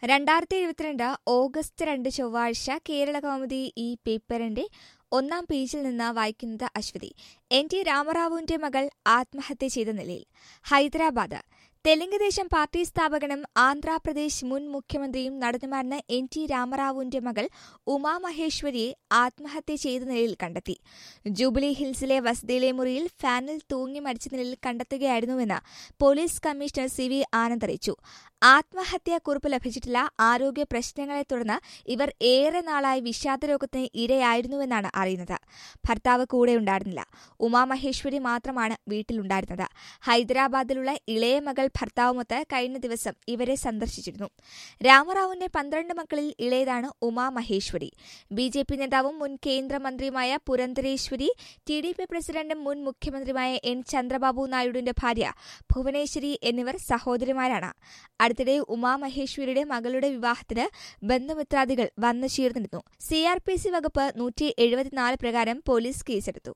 രണ്ടായിരത്തി ഇരുപത്തിരണ്ട് ഓഗസ്റ്റ് രണ്ട് ചൊവ്വാഴ്ച കേരള കൗമുദി ഈ പേപ്പറിന്റെ ഒന്നാം പേജിൽ നിന്ന് വായിക്കുന്നത് അശ്വതി എൻ ടി രാമറാവുവിന്റെ മകൾ ആത്മഹത്യ ചെയ്ത നിലയിൽ ഹൈദരാബാദ് തെലുങ്ക് ദേശം പാർട്ടി സ്ഥാപകനും ആന്ധ്രാപ്രദേശ് മുൻ മുഖ്യമന്ത്രിയും നടനുമായിരുന്ന എൻ ടി രാമറാവുവിന്റെ മകൾ ഉമാമഹേശ്വരിയെ ആത്മഹത്യ ചെയ്ത നിലയിൽ കണ്ടെത്തി ജൂബിലി ഹിൽസിലെ വസതിയിലെ മുറിയിൽ ഫാനിൽ തൂങ്ങി മരിച്ച നിലയിൽ കണ്ടെത്തുകയായിരുന്നുവെന്ന് police commissioner C V Anand അറിയിച്ചു ആത്മഹത്യാ കുറിപ്പ് ലഭിച്ചിട്ടില്ല ആരോഗ്യ പ്രശ്നങ്ങളെ തുടർന്ന് ഇവർ ഏറെ നാളായി വിഷാദരോഗത്തിന് ഇരയായിരുന്നുവെന്നാണ് അറിയുന്നത് ഭർത്താവ് കൂടെ ഉണ്ടായിരുന്നില്ല ഉമാമഹേശ്വരി മാത്രമാണ് വീട്ടിലുണ്ടായിരുന്നത് ഹൈദരാബാദിലുള്ള ഇളയ മകൾ ഭർത്താവുമൊത്ത് കഴിഞ്ഞ ദിവസം ഇവരെ സന്ദർശിച്ചിരുന്നു രാമറാവുവിന്റെ പന്ത്രണ്ട് മക്കളിൽ ഇളയതാണ് ഉമാമഹേശ്വരി ബി ജെ പി നേതാവും മുൻ കേന്ദ്രമന്ത്രിയുമായ പുരന്തരേശ്വരി ടി ഡി പി പ്രസിഡന്റും മുൻ മുഖ്യമന്ത്രിയുമായ എൻ ചന്ദ്രബാബു നായിഡുവിന്റെ ഭാര്യ ഭുവനേശ്വരി എന്നിവർ സഹോദരിമാരാണ് അടുത്തിടെ ഉമാമഹേശ്വരിയുടെ മകളുടെ വിവാഹത്തിന് ബന്ധുമിത്രാദികൾ വന്നു ചേർന്നിരുന്നു സി ആർ പി സി വകുപ്പ് നൂറ്റി എഴുപത്തിനാല് പ്രകാരം പോലീസ് കേസെടുത്തു